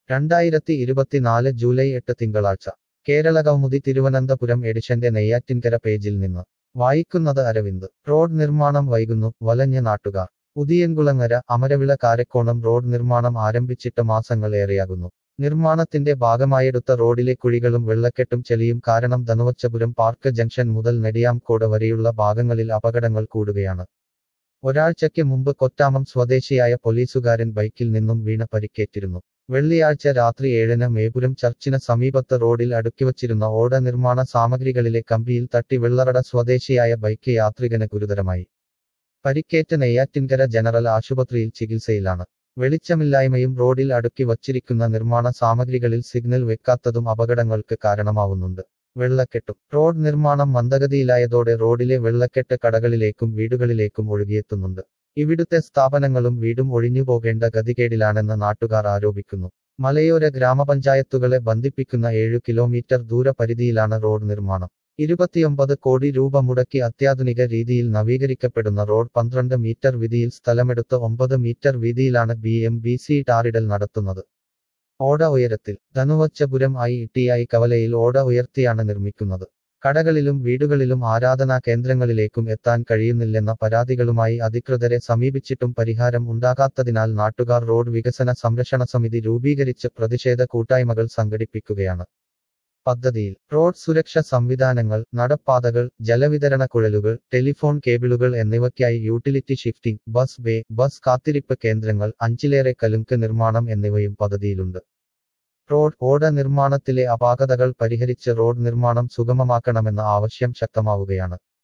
രണ്ടായിരത്തി ഇരുപത്തിനാല് ജൂലൈ എട്ട് തിങ്കളാഴ്ച കേരള കൗമുദി തിരുവനന്തപുരം എഡിഷന്റെ നെയ്യാറ്റിൻകര പേജിൽ നിന്ന് വായിക്കുന്നത് അരവിന്ദ് റോഡ് നിർമ്മാണം വൈകുന്നു വലഞ്ഞ നാട്ടുകാർ ഉദിയൻകുളങ്ങര അമരവിള കാരക്കോണം റോഡ് നിർമ്മാണം ആരംഭിച്ചിട്ട് മാസങ്ങൾ ഏറെയാകുന്നു നിർമ്മാണത്തിന്റെ ഭാഗമായെടുത്ത റോഡിലെ കുഴികളും വെള്ളക്കെട്ടും ചെളിയും കാരണം ധനുവച്ചപുരം പാർക്ക് ജംഗ്ഷൻ മുതൽ നെടിയാംകോട് വരെയുള്ള ഭാഗങ്ങളിൽ അപകടങ്ങൾ കൂടുകയാണ് ഒരാഴ്ചയ്ക്ക് മുമ്പ് കൊറ്റാമം സ്വദേശിയായ പോലീസുകാരൻ ബൈക്കിൽ നിന്നും വീണ പരിക്കേറ്റിരുന്നു വെള്ളിയാഴ്ച രാത്രി ഏഴിന് മേപുരം ചർച്ചിന് സമീപത്ത് റോഡിൽ അടുക്കിവച്ചിരുന്ന ഓട നിർമ്മാണ സാമഗ്രികളിലെ കമ്പിയിൽ തട്ടി വെള്ളറട സ്വദേശിയായ ബൈക്ക് യാത്രികന് ഗുരുതരമായി പരിക്കേറ്റ് നെയ്യാറ്റിൻകര ജനറൽ ആശുപത്രിയിൽ ചികിത്സയിലാണ് വെളിച്ചമില്ലായ്മയും റോഡിൽ അടുക്കി വച്ചിരിക്കുന്ന നിർമ്മാണ സാമഗ്രികളിൽ സിഗ്നൽ വെക്കാത്തതും അപകടങ്ങൾക്ക് കാരണമാവുന്നുണ്ട് വെള്ളക്കെട്ടും റോഡ് നിർമ്മാണം മന്ദഗതിയിലായതോടെ റോഡിലെ വെള്ളക്കെട്ട് കടകളിലേക്കും വീടുകളിലേക്കും ഒഴുകിയെത്തുന്നുണ്ട് ഇവിടുത്തെ സ്ഥാപനങ്ങളും വീടും ഒഴിഞ്ഞുപോകേണ്ട ഗതികേടിലാണെന്ന് നാട്ടുകാർ ആരോപിക്കുന്നു മലയോര ഗ്രാമപഞ്ചായത്തുകളെ ബന്ധിപ്പിക്കുന്ന ഏഴു കിലോമീറ്റർ ദൂരപരിധിയിലാണ് റോഡ് നിർമ്മാണം ഇരുപത്തിയൊമ്പത് കോടി രൂപ മുടക്കി അത്യാധുനിക രീതിയിൽ നവീകരിക്കപ്പെടുന്ന റോഡ് പന്ത്രണ്ട് മീറ്റർ വീതിയിൽ സ്ഥലമെടുത്ത് ഒമ്പത് മീറ്റർ വീതിയിലാണ് ബി എം ബി സി ടാറിടൽ നടത്തുന്നത് ഓട ഉയരത്തിൽ ധനുവച്ചപുരം ഐ ടി ഐ കവലയിൽ ഓട ഉയർത്തിയാണ് നിർമ്മിക്കുന്നത് കടകളിലും വീടുകളിലും ആരാധനാ കേന്ദ്രങ്ങളിലേക്കും എത്താൻ കഴിയുന്നില്ലെന്ന പരാതികളുമായി അധികൃതരെ സമീപിച്ചിട്ടും പരിഹാരം ഉണ്ടാകാത്തതിനാൽ നാട്ടുകാർ റോഡ് വികസന സംരക്ഷണ സമിതി രൂപീകരിച്ച് പ്രതിഷേധ കൂട്ടായ്മകൾ സംഘടിപ്പിക്കുകയാണ് പദ്ധതിയിൽ റോഡ് സുരക്ഷ സംവിധാനങ്ങൾ നടപ്പാതകൾ ജലവിതരണ കുഴലുകൾ ടെലിഫോൺ കേബിളുകൾ എന്നിവയ്ക്കായി utility shifting bus bay bus കാത്തിരിപ്പ് കേന്ദ്രങ്ങൾ അഞ്ചിലേറെ കലുങ്ക് നിർമ്മാണം എന്നിവയും പദ്ധതിയിലുണ്ട് റോഡ് ഓട നിർമ്മാണത്തിലെ അപാകതകൾ പരിഹരിച്ച് റോഡ് നിർമ്മാണം സുഗമമാക്കണമെന്ന ആവശ്യം ശക്തമാവുകയാണ്